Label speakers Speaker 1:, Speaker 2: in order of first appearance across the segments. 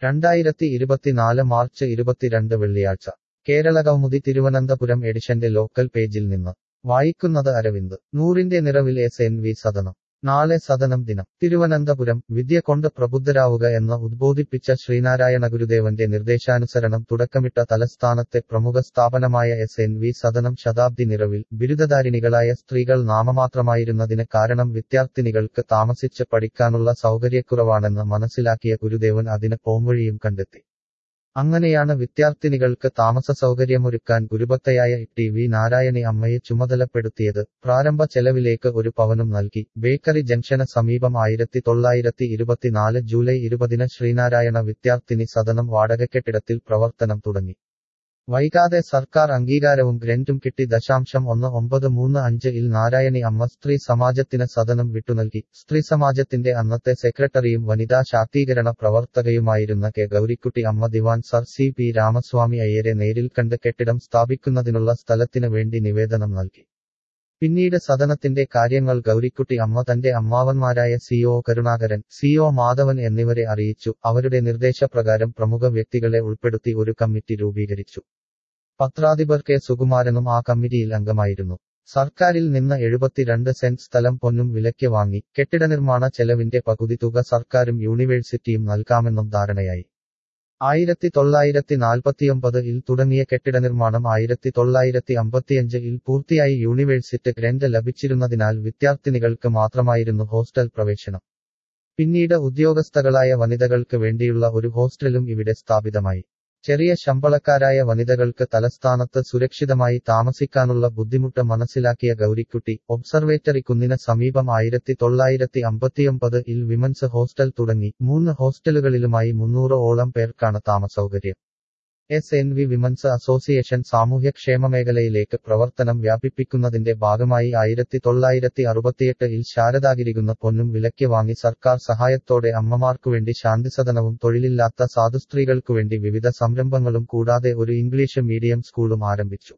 Speaker 1: രണ്ടായിരത്തി ഇരുപത്തിനാല് മാർച്ച് ഇരുപത്തിരണ്ട് വെള്ളിയാഴ്ച കേരള കൗമുദി തിരുവനന്തപുരം എഡിഷന്റെ ലോക്കൽ പേജിൽ നിന്ന് വായിക്കുന്നത് അരവിന്ദ് നൂറിന്റെ നിറവിൽ എസ് എൻ വി സദനം നാളെ സദനം ദിനം തിരുവനന്തപുരം വിദ്യ കൊണ്ട് പ്രബുദ്ധരാവുക എന്ന് ഉദ്ബോധിപ്പിച്ച ശ്രീനാരായണ ഗുരുദേവന്റെ നിർദ്ദേശാനുസരണം തുടക്കമിട്ട തലസ്ഥാനത്തെ പ്രമുഖ സ്ഥാപനമായ എസ് എൻ വി സദനം ശതാബ്ദി നിറവിൽ ബിരുദധാരിണികളായ സ്ത്രീകൾ നാമമാത്രമായിരുന്നതിന് കാരണം വിദ്യാർത്ഥിനികൾക്ക് താമസിച്ച് പഠിക്കാനുള്ള സൗകര്യക്കുറവാണെന്ന് മനസ്സിലാക്കിയ ഗുരുദേവൻ അതിന് പോംവഴിയും കണ്ടെത്തി അങ്ങനെയാണ് വിദ്യാർത്ഥിനികൾക്ക് താമസ സൗകര്യമൊരുക്കാൻ ഗുരുഭക്തയായ ടി വി നാരായണി അമ്മയെ ചുമതലപ്പെടുത്തിയത് പ്രാരംഭ ചെലവിലേക്ക് ഒരു പവനും നൽകി ബേക്കറി ജംഗ്ഷന് സമീപം ആയിരത്തി തൊള്ളായിരത്തി ഇരുപത്തിനാല് ജൂലൈ ഇരുപതിന് ശ്രീനാരായണ വിദ്യാർത്ഥിനി സദനം വാടകക്കെട്ടിടത്തിൽ പ്രവർത്തനം തുടങ്ങി വൈകാതെ സർക്കാർ അംഗീകാരവും ഗ്രന്റും കിട്ടി ദശാംശം ഒന്ന് ഒമ്പത് മൂന്ന് അഞ്ച് ഇൽ നാരായണി അമ്മ സ്ത്രീ സമാജത്തിന് സദനം വിട്ടുനൽകി സ്ത്രീ സമാജത്തിന്റെ അന്നത്തെ സെക്രട്ടറിയും വനിതാ ശാക്തീകരണ പ്രവർത്തകയുമായിരുന്ന K Gowrikutty Amma Diwan sir C P Ramaswamy അയ്യരെ നേരിൽ കണ്ട് കെട്ടിടം സ്ഥാപിക്കുന്നതിനുള്ള സ്ഥലത്തിന് വേണ്ടി നിവേദനം നൽകി പിന്നീട് സദനത്തിന്റെ കാര്യങ്ങൾ ഗൗരിക്കുട്ടി അമ്മ തന്റെ അമ്മാവന്മാരായ സിഒ കരുണാകരൻ സിഒ മാധവൻ എന്നിവരെ അറിയിച്ചു അവരുടെ നിർദ്ദേശപ്രകാരം പ്രമുഖ വ്യക്തികളെ ഉൾപ്പെടുത്തി ഒരു കമ്മിറ്റി രൂപീകരിച്ചു പത്രാധിപർ കെ സുകുമാരനും ആ കമ്മിറ്റിയിൽ അംഗമായിരുന്നു സർക്കാരിൽ നിന്ന് എഴുപത്തിരണ്ട് സെന്റ് സ്ഥലം പൊന്നും വിലയ്ക്ക് വാങ്ങി കെട്ടിട നിർമ്മാണ ചെലവിന്റെ പകുതി തുക സർക്കാരും യൂണിവേഴ്സിറ്റിയും നൽകാമെന്നും ധാരണയായി ആയിരത്തി തൊള്ളായിരത്തി നാൽപ്പത്തിയൊമ്പത് ഇൽ തുടങ്ങിയ കെട്ടിട നിർമ്മാണം ആയിരത്തി തൊള്ളായിരത്തി അമ്പത്തിയഞ്ച് ഇൽ പൂർത്തിയായി യൂണിവേഴ്സിറ്റി ഗ്രന്റ് ലഭിച്ചിരുന്നതിനാൽ വിദ്യാർത്ഥിനികൾക്ക് മാത്രമായിരുന്നു ഹോസ്റ്റൽ പ്രവേശനം പിന്നീട് ഉദ്യോഗസ്ഥകളായ വനിതകൾക്ക് വേണ്ടിയുള്ള ഒരു ഹോസ്റ്റലും ഇവിടെ സ്ഥാപിതമായി ചെറിയ ശമ്പളക്കാരായ വനിതകൾക്ക് തലസ്ഥാനത്ത് സുരക്ഷിതമായി താമസിക്കാനുള്ള ബുദ്ധിമുട്ട് മനസ്സിലാക്കിയ ഗൗരിക്കുട്ടി ഒബ്സർവേറ്ററി കുന്നിന് സമീപം ആയിരത്തി തൊള്ളായിരത്തി അമ്പത്തിയൊമ്പത് ഇൽ വിമൻസ് ഹോസ്റ്റൽ തുടങ്ങി മൂന്ന് ഹോസ്റ്റലുകളിലുമായി മുന്നൂറ് ഓളം പേർക്കാണ് താമസൗകര്യം S N V women's association സാമൂഹ്യക്ഷേമ മേഖലയിലേക്ക് പ്രവർത്തനം വ്യാപിപ്പിക്കുന്നതിന്റെ ഭാഗമായി ആയിരത്തി തൊള്ളായിരത്തി അറുപത്തിയെട്ട് ഇൽ ശാരദാഗിരികുന്ന പൊന്നും വിലയ്ക്ക് വാങ്ങി സർക്കാർ സഹായത്തോടെ അമ്മമാർക്കുവേണ്ടി ശാന്തിസദനവും തൊഴിലില്ലാത്ത സാധുസ്ത്രീകൾക്കുവേണ്ടി വിവിധ സംരംഭങ്ങളും കൂടാതെ ഒരു ഇംഗ്ലീഷ് മീഡിയം സ്കൂളും ആരംഭിച്ചു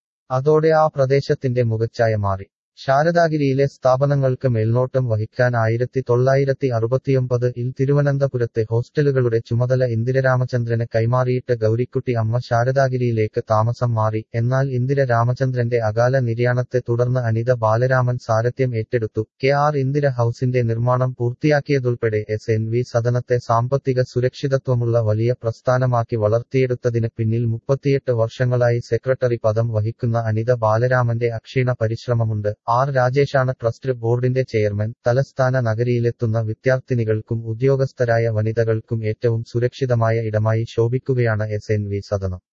Speaker 1: അതോടെ ആ പ്രദേശത്തിന്റെ മുഖച്ഛായ മാറി ശാരദാഗിരിയിലെ സ്ഥാപനങ്ങൾക്ക് മേൽനോട്ടം വഹിക്കാൻ ആയിരത്തി തൊള്ളായിരത്തി അറുപത്തിയൊമ്പത് ഇൽ തിരുവനന്തപുരത്തെ ഹോസ്റ്റലുകളുടെ ചുമതല ഇന്ദിര രാമചന്ദ്രന് കൈമാറിയിട്ട് ഗൗരിക്കുട്ടി അമ്മ ശാരദാഗിരിയിലേക്ക് താമസം മാറി എന്നാൽ ഇന്ദിര രാമചന്ദ്രന്റെ അകാല നിര്യാണത്തെ തുടർന്ന് അനിത ബാലരാമൻ സാരഥ്യം ഏറ്റെടുത്തു കെ ആർ ഇന്ദിര ഹൌസിന്റെ നിർമ്മാണം പൂർത്തിയാക്കിയതുൾപ്പെടെ എസ് എൻ വി സദനത്തെ സാമ്പത്തിക സുരക്ഷിതത്വമുള്ള വലിയ പ്രസ്ഥാനമാക്കി വളർത്തിയെടുത്തതിന് പിന്നിൽ മുപ്പത്തിയെട്ട് വർഷങ്ങളായി സെക്രട്ടറി പദം വഹിക്കുന്ന അനിത ബാലരാമന്റെ അക്ഷീണ പരിശ്രമമുണ്ട് ആർ രാജേഷാണ് ട്രസ്റ്റ് ബോർഡിന്റെ ചെയർമാൻ തലസ്ഥാന നഗരിയിലെത്തുന്ന വിദ്യാർത്ഥിനികൾക്കും ഉദ്യോഗസ്ഥരായ വനിതകൾക്കും ഏറ്റവും സുരക്ഷിതമായ ഇടമായി ശോഭിക്കുകയാണ് എസ് എൻ വി സദനം